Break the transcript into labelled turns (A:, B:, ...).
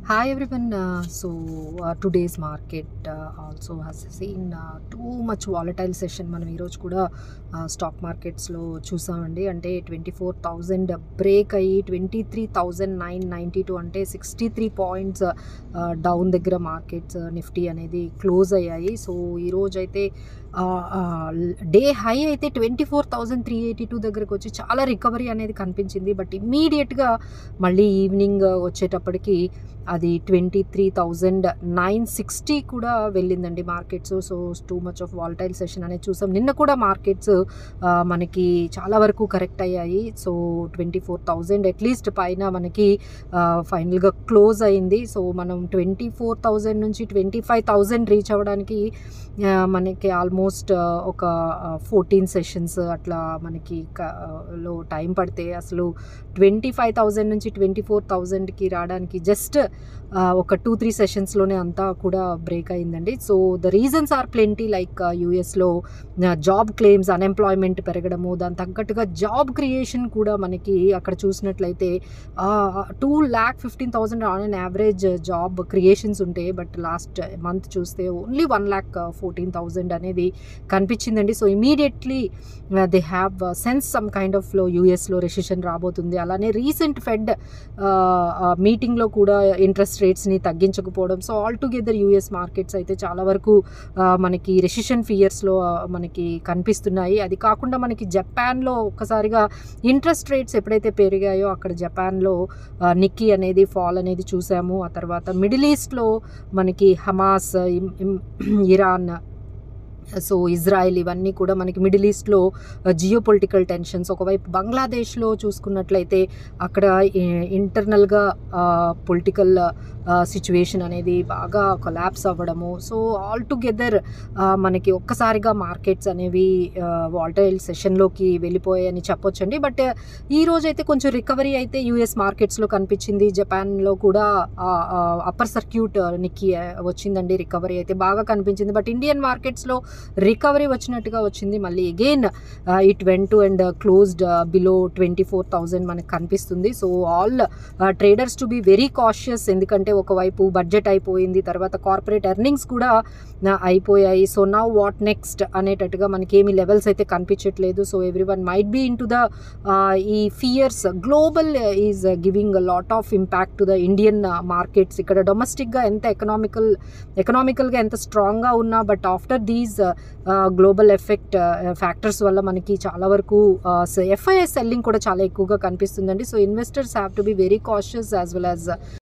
A: Hi everyone. Uh, so uh, today's market uh, also has seen uh, too much volatile session. మనం ఈరోజు కూడా stock మార్కెట్స్లో చూసామండి అంటే ట్వంటీ ఫోర్ థౌజండ్ బ్రేక్ అయ్యి twenty three thousand nine ninety two అంటే sixty three points down దగ్గర markets Nifty అనేది క్లోజ్ అయ్యాయి సో ఈరోజు అయితే డే హై అయితే twenty four thousand three eighty two దగ్గరకు వచ్చి చాలా రికవరీ అనేది కనిపించింది బట్ ఇమ్మీడియట్గా మళ్ళీ ఈవినింగ్ వచ్చేటప్పటికి అది twenty three thousand nine sixty కూడా వెళ్ళిందండి markets so too much of volatile session అనేది చూసాం నిన్న కూడా మార్కెట్స్ మనకి చాలా వరకు కరెక్ట్ అయ్యాయి so twenty four thousand at least పైన మనకి ఫైనల్గా క్లోజ్ అయింది సో మనం ట్వంటీ ఫోర్ థౌజండ్ నుంచి ట్వంటీ ఫైవ్ థౌజండ్ రీచ్ అవ్వడానికి మనకి ఆల్మోస్ట్ ఒక ఫోర్టీన్ సెషన్స్ అట్లా మనకి లో టైం పడితే అసలు ట్వంటీ ఫైవ్ థౌజండ్ నుంచి ట్వంటీ ఫోర్ థౌజండ్కి రావడానికి జస్ట్ ఒక టూ త్రీ సెషన్స్లోనే అంతా కూడా బ్రేక్ అయిందండి so the reasons are plenty like యూఎస్లో జాబ్ క్లెయిమ్స్ అన్ఎంప్లాయ్మెంట్ పెరగడము దాని తగ్గట్టుగా జాబ్ క్రియేషన్ కూడా మనకి అక్కడ చూసినట్లయితే two lakh fifteen thousand on an average job creations ఉంటాయి బట్ లాస్ట్ మంత్ చూస్తే only one lakh fourteen thousand అనేది కనిపించిందండి so immediately they have sense some kind of low యూఎస్లో రెసిషన్ రాబోతుంది అలానే రీసెంట్ ఫెడ్ మీటింగ్లో కూడా ఇంట్రెస్ట్ రేట్స్ని తగ్గించకపోవడం so all together US markets అయితే చాలా వరకు మనకి రెసిషన్ ఫియర్స్లో మనకి కనిపిస్తున్నాయి అది కాకుండా మనకి జపాన్లో ఒక్కసారిగా ఇంట్రెస్ట్ రేట్స్ ఎప్పుడైతే పెరిగాయో అక్కడ జపాన్లో నిక్కీ అనేది ఫాల్ అనేది చూసాము ఆ తర్వాత మిడిల్ ఈస్ట్లో మనకి హమాస్ ఇరాన్ సో ఇజ్రాయెల్ ఇవన్నీ కూడా మనకి మిడిల్ ఈస్ట్లో జియో పొలిటికల్ టెన్షన్స్ ఒకవైపు బంగ్లాదేశ్లో చూసుకున్నట్లయితే అక్కడ ఇంటర్నల్గా పొలిటికల్ సిచ్యువేషన్ అనేది బాగా కొలాప్స్ అవ్వడము సో ఆల్ టుగెదర్ మనకి ఒక్కసారిగా మార్కెట్స్ అనేవి వాల్టైల్ సెషన్లోకి వెళ్ళిపోయాయని చెప్పొచ్చండి బట్ ఈ రోజు అయితే కొంచెం రికవరీ అయితే యూఎస్ మార్కెట్స్లో కనిపించింది జపాన్లో కూడా అప్పర్ సర్క్యూట్ నిక్కి వచ్చిందండి రికవరీ అయితే బాగా కనిపించింది బట్ ఇండియన్ మార్కెట్స్లో రికవరీ వచ్చినట్టుగా వచ్చింది మళ్ళీ again it went to and closed below twenty four thousand మనకు కనిపిస్తుంది so all traders to be very cautious ఎందుకంటే ఒకవైపు బడ్జెట్ అయిపోయింది తర్వాత కార్పొరేట్ ఎర్నింగ్స్ కూడా అయిపోయాయి సో నౌ వాట్ నెక్స్ట్ అనేటట్టుగా మనకి ఏమి లెవెల్స్ అయితే కనిపించట్లేదు so every one might be into the ఈ fears global is giving lot of impact to the Indian markets ఇక్కడ డొమెస్టిక్గా ఎంత ఎకనామికల్ ఎకనామికల్గా ఎంత స్ట్రాంగ్గా ఉన్నా but after these global effect factors వల్ల మనకి చాలా వరకు ఎఫ్ఐఎస్ సెల్లింగ్ కూడా చాలా ఎక్కువగా కనిపిస్తుందండి so investors have to be very cautious as well as